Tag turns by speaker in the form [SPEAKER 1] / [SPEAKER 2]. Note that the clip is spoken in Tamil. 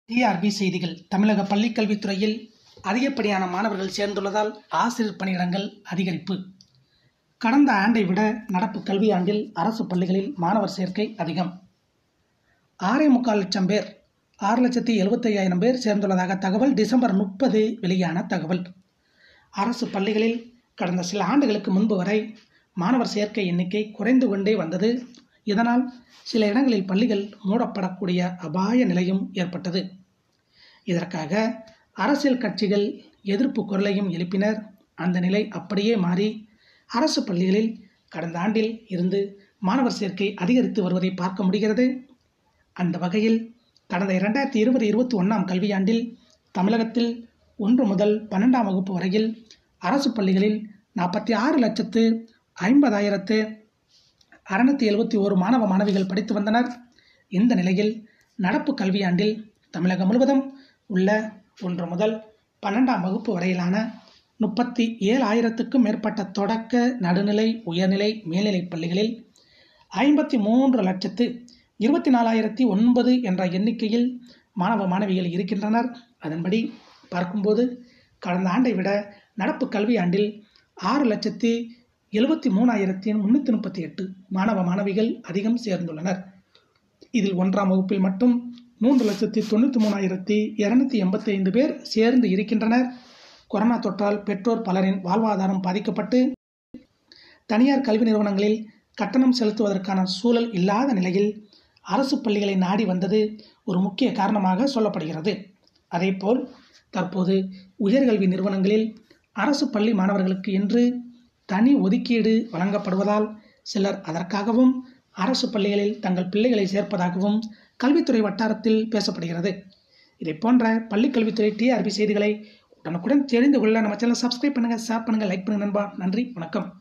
[SPEAKER 1] டிஆர்பி செய்திகள் தமிழக பள்ளிக்கல்வித்துறையில் அதிகப்படியான மாணவர்கள் சேர்ந்துள்ளதால் ஆசிரியர் பணியிடங்கள் அதிகரிப்பு கடந்த ஆண்டை விட நடப்பு கல்வியாண்டில் அரசு பள்ளிகளில் மாணவர் சேர்க்கை அதிகம் ஆறே முக்கால் லட்சம் பேர் ஆறு லட்சத்தி எழுபத்தையாயிரம் பேர் சேர்ந்துள்ளதாக தகவல் டிசம்பர் முப்பது வெளியான தகவல் அரசு பள்ளிகளில் கடந்த சில ஆண்டுகளுக்கு முன்பு வரை மாணவர் சேர்க்கை எண்ணிக்கை குறைந்து கொண்டே வந்தது இதனால் சில இடங்களில் பள்ளிகள் மூடப்படக்கூடிய அபாய நிலையும் ஏற்பட்டது இதற்காக அரசியல் கட்சிகள் எதிர்ப்பு குரலையும் எழுப்பினர் அந்த நிலை அப்படியே மாறி அரசு பள்ளிகளில் கடந்த ஆண்டில் இருந்து மாணவர் சேர்க்கை அதிகரித்து வருவதை பார்க்க முடிகிறது அந்த வகையில் கடந்த இரண்டாயிரத்தி இருபது இருபத்தி ஒன்றாம் கல்வியாண்டில் தமிழகத்தில் ஒன்று முதல் பன்னெண்டாம் வகுப்பு வரையில் அரசு பள்ளிகளில் நாற்பத்தி ஆறு லட்சத்து ஐம்பதாயிரத்து அறுநூத்தி எழுபத்தி ஓரு மாணவ மாணவிகள் படித்து வந்தனர் இந்த நிலையில் நடப்பு கல்வியாண்டில் தமிழகம் முழுவதும் உள்ள ஒன்று முதல் பன்னெண்டாம் வகுப்பு வரையிலான முப்பத்தி ஏழாயிரத்துக்கும் மேற்பட்ட தொடக்க நடுநிலை உயர்நிலை மேல்நிலைப் பள்ளிகளில் ஐம்பத்தி மூன்று லட்சத்து இருபத்தி நாலாயிரத்தி ஒன்பது என்ற எண்ணிக்கையில் மாணவ மாணவிகள் இருக்கின்றனர் அதன்படி பார்க்கும்போது கடந்த ஆண்டை விட நடப்பு கல்வியாண்டில் ஆறு லட்சத்தி எழுபத்தி மூணாயிரத்தி முன்னூற்றி முப்பத்தி எட்டு மாணவ மாணவிகள் அதிகம் சேர்ந்துள்ளனர் இதில் ஒன்றாம் வகுப்பில் மட்டும் மூன்று லட்சத்தி தொண்ணூற்றி மூணாயிரத்தி இரநூத்தி எண்பத்தி ஐந்து பேர் சேர்ந்து இருக்கின்றனர் கொரோனா தொற்றால் பெற்றோர் பலரின் வாழ்வாதாரம் பாதிக்கப்பட்டு தனியார் கல்வி நிறுவனங்களில் கட்டணம் செலுத்துவதற்கான சூழல் இல்லாத நிலையில் அரசு பள்ளிகளை நாடி வந்தது ஒரு முக்கிய காரணமாக சொல்லப்படுகிறது அதேபோல் தற்போது உயர்கல்வி நிறுவனங்களில் அரசு பள்ளி மாணவர்களுக்கு என்று தனி ஒதுக்கீடு வழங்கப்படுவதால் சிலர் அதற்காகவும் அரசு பள்ளிகளில் தங்கள் பிள்ளைகளை சேர்ப்பதாகவும் கல்வித்துறை வட்டாரத்தில் பேசப்படுகிறது இதை போன்ற பள்ளிக்கல்வித்துறை டிஆர்பி செய்திகளை உடனுக்குடன் தெரிந்து கொள்ள நம்ம சேனல் சப்ஸ்கிரைப் பண்ணுங்கள் ஷேர் பண்ணுங்கள் லைக் பண்ணுங்கள் நண்பா நன்றி வணக்கம்